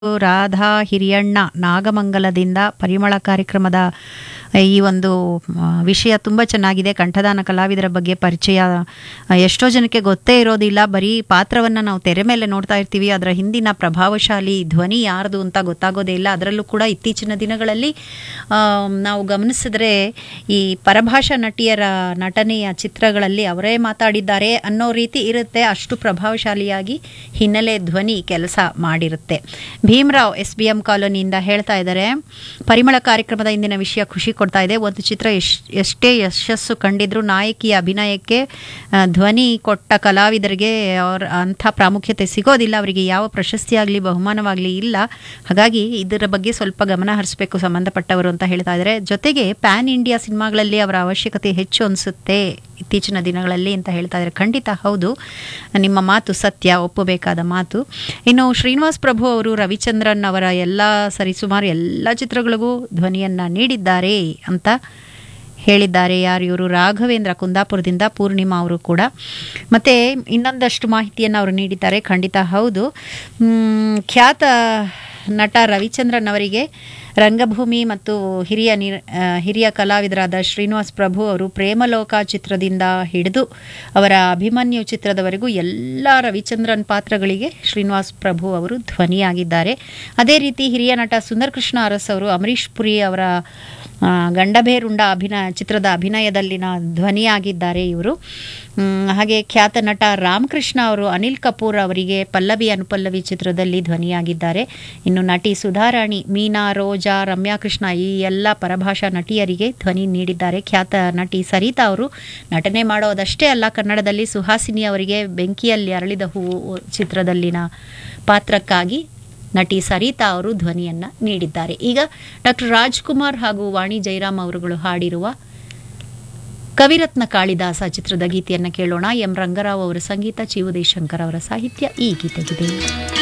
ರಾಧಾ ಹಿರಿಯಣ್ಣ ನಾಗಮಂಗಲದಿಂದ ಪರಿಮಳ ಕಾರ್ಯಕ್ರಮದ ಈ ಒಂದು ಆ, ವಿಷಯ ತುಂಬ ಚೆನ್ನಾಗಿದೆ ಕಂಠದಾನ ಕಲಾವಿದರ ಬಗ್ಗೆ ಪರಿಚಯ ಆ, ಎಷ್ಟೋ ಜನಕ್ಕೆ ಗೊತ್ತೇ ಇರೋದಿಲ್ಲ ಬರೀ ಪಾತ್ರವನ್ನು ನಾವು ತೆರೆ ಮೇಲೆ ನೋಡ್ತಾ ಇರ್ತೀವಿ ಅದರ ಹಿಂದಿನ ಪ್ರಭಾವಶಾಲಿ ಧ್ವನಿ ಯಾರ್ದು ಅಂತ ಗೊತ್ತಾಗೋದೇ ಇಲ್ಲ ಅದರಲ್ಲೂ ಕೂಡ ಇತ್ತೀಚಿನ ದಿನಗಳಲ್ಲಿ ಆ, ನಾವು ಗಮನಿಸಿದ್ರೆ ಈ ಪರಭಾಷಾ ನಟಿಯರ ನಟನೆಯ ಚಿತ್ರಗಳಲ್ಲಿ ಅವರೇ ಮಾತಾಡಿದ್ದಾರೆ ಅನ್ನೋ ರೀತಿ ಇರುತ್ತೆ ಅಷ್ಟು ಪ್ರಭಾವಶಾಲಿಯಾಗಿ ಹಿನ್ನೆಲೆ ಧ್ವನಿ ಕೆಲಸ ಮಾಡಿರುತ್ತೆ ಭೀಮರಾವ್ ಎಸ್ ಬಿ ಎಂ ಕಾಲೋನಿಯಿಂದ ಹೇಳ್ತಾ ಇದ್ದಾರೆ ಪರಿಮಳ ಕಾರ್ಯಕ್ರಮದ ಇಂದಿನ ವಿಷಯ ಖುಷಿ ಕೊಡ್ತಾ ಇದೆ ಒಂದು ಚಿತ್ರ ಎಶ್ ಎಷ್ಟೇ ಯಶಸ್ಸು ಕಂಡಿದ್ರು ನಾಯಕಿಯ ಅಭಿನಯಕ್ಕೆ ಆ, ಧ್ವನಿ ಕೊಟ್ಟ ಕಲಾವಿದರಿಗೆ ಅವ್ರ ಅಂಥ ಪ್ರಾಮುಖ್ಯತೆ ಸಿಗೋದಿಲ್ಲ ಅವರಿಗೆ ಯಾವ ಪ್ರಶಸ್ತಿ ಆಗಲಿ ಬಹುಮಾನವಾಗಲಿ ಇಲ್ಲ ಹಾಗಾಗಿ ಇದರ ಬಗ್ಗೆ ಸ್ವಲ್ಪ ಗಮನ ಹರಿಸಬೇಕು ಸಂಬಂಧಪಟ್ಟವರು ಅಂತ ಹೇಳ್ತಾ ಇದ್ದಾರೆ ಜೊತೆಗೆ ಪ್ಯಾನ್ ಇಂಡಿಯಾ ಸಿನಿಮಾಗಳಲ್ಲಿ ಅವರ ಅವಶ್ಯಕತೆ ಹೆಚ್ಚು ಅನಿಸುತ್ತೆ ಇತ್ತೀಚಿನ ದಿನಗಳಲ್ಲಿ ಅಂತ ಹೇಳ್ತಾ ಇದ್ದಾರೆ ಖಂಡಿತ ಹೌದು ನಿಮ್ಮ ಮಾತು ಸತ್ಯ ಒಪ್ಪಬೇಕಾದ ಮಾತು ಇನ್ನು ಶ್ರೀನಿವಾಸ್ ಪ್ರಭು ಅವರು ರವಿಚಂದ್ರನ್ ಅವರ ಎಲ್ಲ ಸರಿಸುಮಾರು ಎಲ್ಲ ಚಿತ್ರಗಳಿಗೂ ಧ್ವನಿಯನ್ನ ನೀಡಿದ್ದಾರೆ ಅಂತ ಹೇಳಿದ್ದಾರೆ ಯಾರು ಇವರು ರಾಘವೇಂದ್ರ ಕುಂದಾಪುರದಿಂದ ಪೂರ್ಣಿಮಾ ಅವರು ಕೂಡ ಮತ್ತು ಇನ್ನೊಂದಷ್ಟು ಮಾಹಿತಿಯನ್ನು ಅವರು ನೀಡಿದ್ದಾರೆ ಖಂಡಿತ ಹೌದು ಮ್, ಖ್ಯಾತ ನಟ ರವಿಚಂದ್ರನ್ ಅವರಿಗೆ ರಂಗಭೂಮಿ ಮತ್ತು ಹಿರಿಯ ನಿರ್ ಆ, ಹಿರಿಯ ಕಲಾವಿದರಾದ ಶ್ರೀನಿವಾಸ್ ಪ್ರಭು ಅವರು ಪ್ರೇಮಲೋಕ ಚಿತ್ರದಿಂದ ಹಿಡಿದು ಅವರ ಅಭಿಮನ್ಯು ಚಿತ್ರದವರೆಗೂ ಎಲ್ಲ ರವಿಚಂದ್ರನ್ ಪಾತ್ರಗಳಿಗೆ ಶ್ರೀನಿವಾಸ್ ಪ್ರಭು ಅವರು ಧ್ವನಿಯಾಗಿದ್ದಾರೆ ಅದೇ ರೀತಿ ಹಿರಿಯ ನಟ ಸುಂದರ್ ಕೃಷ್ಣ ಅರಸ್ ಅವರು ಅಮರೀಶ್ ಪುರಿ ಅವರ ಆ, ಗಂಡಭೇರುಂಡ ಅಭಿನಯ ಚಿತ್ರದ ಅಭಿನಯದಲ್ಲಿನ ಧ್ವನಿಯಾಗಿದ್ದಾರೆ ಇವರು ಮ್, ಹಾಗೆ ಖ್ಯಾತ ನಟ ರಾಮಕೃಷ್ಣ ಅವರು ಅನಿಲ್ ಕಪೂರ್ ಅವರಿಗೆ ಪಲ್ಲವಿ ಅನುಪಲ್ಲವಿ ಚಿತ್ರದಲ್ಲಿ ಧ್ವನಿಯಾಗಿದ್ದಾರೆ ಇನ್ನು ನಟಿ ಸುಧಾರಾಣಿ ಮೀನಾ ರೋಜಾ ರಮ್ಯಾ ಕೃಷ್ಣ ಈ ಎಲ್ಲ ಪರಭಾಷಾ ನಟಿಯರಿಗೆ ಧ್ವನಿ ನೀಡಿದ್ದಾರೆ ಖ್ಯಾತ ನಟಿ ಸರಿತಾ ಅವರು ನಟನೆ ಮಾಡೋದಷ್ಟೇ ಅಲ್ಲ ಕನ್ನಡದಲ್ಲಿ ಸುಹಾಸಿನಿ ಅವರಿಗೆ ಬೆಂಕಿಯಲ್ಲಿ ಅರಳಿದ ಹೂವು ಚಿತ್ರದಲ್ಲಿನ ಪಾತ್ರಕ್ಕಾಗಿ ನಟಿ ಸರಿತಾ ಅವರು ಧ್ವನಿಯನ್ನ ನೀಡಿದ್ದಾರೆ ಈಗ ಡಾಕ್ಟರ್ ರಾಜ್ಕುಮಾರ್ ಹಾಗೂ ವಾಣಿ ಜೈರಾಮ್ ಅವರುಗಳು ಹಾಡಿರುವ ಕವಿರತ್ನ ಕಾಳಿದಾಸ ಚಿತ್ರದ ಗೀತೆಯನ್ನು ಕೇಳೋಣ ಎಂ ರಂಗರಾವ್ ಅವರ ಸಂಗೀತ ಚಿ ಉದಯಶಂಕರ್ ಅವರ ಸಾಹಿತ್ಯ ಈ ಗೀತೆಗಿದೆ